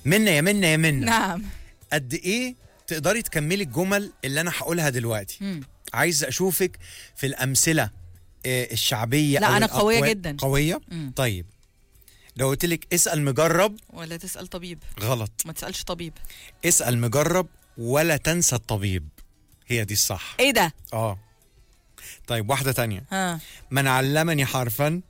منا يا منا يا منا نعم قد ايه تقدري تكملي الجمل اللي انا هقولها دلوقتي مم. عايز اشوفك في الامثله آه، الشعبيه لا، أو أنا قوية الأقوال. جدا. قويه مم. طيب لو قلت لك اسال مجرب ولا تسال طبيب غلط ما تسالش طبيب اسال مجرب ولا تنسى الطبيب هي دي الصح ايه ده اه طيب واحده تانية ها من علمني حرفا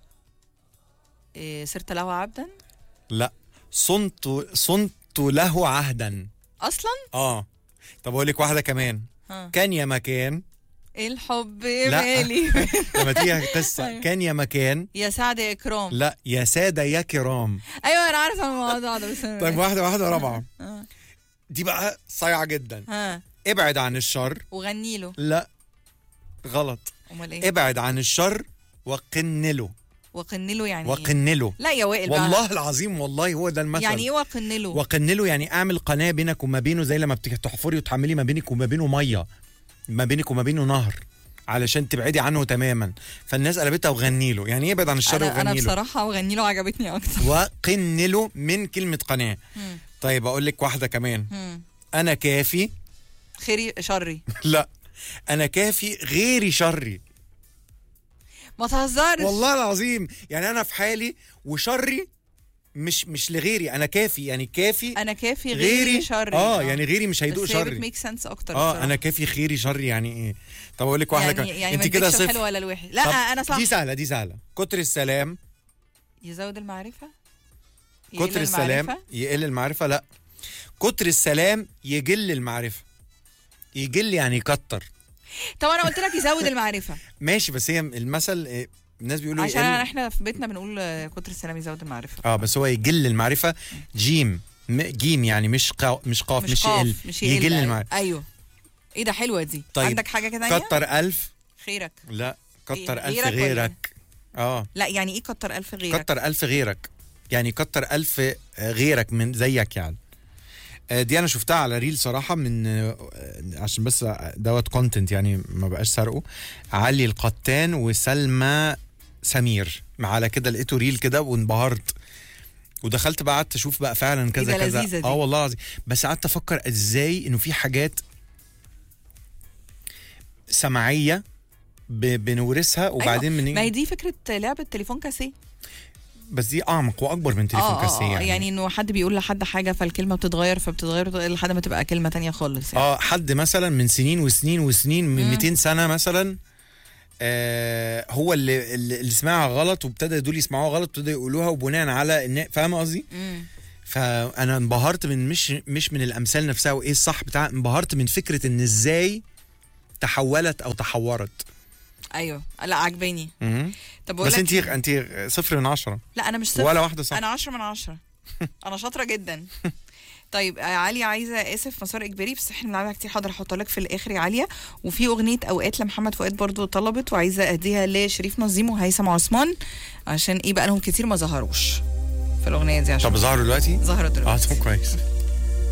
إيه صرت له عبدا لا صنت صنت له عهدا اصلا اه طب اقول لك واحده كمان ها كان يا مكان الحب لا. مالي لما تيجي قصه أيوة. كان يا مكان يا سعد يا اكرام لا يا ساده يا كرام ايوه انا عارفه الموضوع ده بس طيب واحده واحده رابعه آه. دي بقى صايعه جدا ها ابعد عن الشر وغني له لا غلط امال ايه ابعد عن الشر وقن له وقن له يعني إيه؟ وقن له لا يا وائل بقى. والله العظيم والله هو ده المثل يعني ايه وقن له وقن له يعني اعمل قناه بينك وما بينه زي لما بتيجي تحفري وتحملي ما بينك وما بينه ميه ما بينك وما بينه نهر علشان تبعدي عنه تماما فالناس قلبتها وغني له يعني ايه ابعد عن الشر انا انا وغني له بصراحه وغني له عجبتني اكتر وقن له من كلمه قناه مم. طيب اقول لك واحده كمان مم. انا كافي خيري شري لا انا كافي غيري شري ما تهزرش والله العظيم يعني انا في حالي وشري مش مش لغيري انا كافي يعني كافي انا كافي غيري, غيري شري اه يعني غيري مش هيدوق بس هي شري بتميك سنس اكتر اه بصراحة. انا كافي خيري شري يعني ايه طب اقول لك واحده يعني كمان يعني انت ما كده اديكش الحلو صفر ولا الوحش لا طب انا صح دي سهله دي سهله كتر السلام يزود المعرفة يقل كتر السلام المعرفة؟ يقل المعرفة لا كتر السلام يجل المعرفة يجل يعني يكتر طب انا قلت لك يزود المعرفة ماشي بس هي المثل إيه، الناس بيقولوا عشان يقل احنا في بيتنا بنقول آه، كتر السلام يزود المعرفة اه بس هو يجل المعرفة جيم م- جيم يعني مش قا... مش قاف مش, مش قاف يقل مش يقل يجل أيوة. المعرفة ايوه ايه ده حلوة دي طيب. عندك حاجة كده تانية كتر ألف خيرك لا كتر إيه، ألف غيرك ولا غيرك اه لا يعني ايه كتر الف غيرك كتر ألف غيرك يعني كتر ألف آه، غيرك من زيك يعني آه، دي انا شفتها على ريل صراحه من آه، عشان بس دوت كونتنت يعني ما بقاش سرقه علي القطان وسلمى سمير على كده لقيته ريل كده وانبهرت ودخلت بقى قعدت اشوف بقى فعلا كذا ده كذا لذيذة دي. اه والله العظيم بس قعدت افكر ازاي انه في حاجات سمعيه ب- بنورثها وبعدين من ما هي دي فكرة لعبة تليفون كاسيه بس دي اعمق واكبر من تليفون اه كاسيه اه آه، يعني, يعني انه حد بيقول لحد حاجة فالكلمة بتتغير فبتتغير بتتغير لحد ما تبقى كلمة تانية خالص يعني. اه حد مثلا من سنين وسنين وسنين من مم. 200 سنه مثلا آه هو اللي اللي اللي سمعها غلط وابتدى دول يسمعوها غلط وابتدى يقولوها وبناء على ان فاهم قصدي؟ مم. فانا انبهرت من مش مش من الامثال نفسها وايه الصح بتاع انبهرت من فكره ان ازاي تحولت او تحورت ايوه لا عجباني مم. طب بقول بس لك انت انت صفر من عشرة لا انا مش صفر ولا واحده صح انا عشرة من عشرة انا شاطره جدا طيب آه، علي عايزه اسف مسار اجباري بس احنا بنلعبها كتير حاضر احطها لك في الاخر يا عليا وفي اغنيه اوقات لمحمد فؤاد برضو طلبت وعايزه اديها لشريف نظيم وهيثم عثمان عشان ايه بقى لهم كتير ما ظهروش في الاغنيه دي عشان طب ظهروا دلوقتي؟ ظهروا اه دلوقتي طب كويس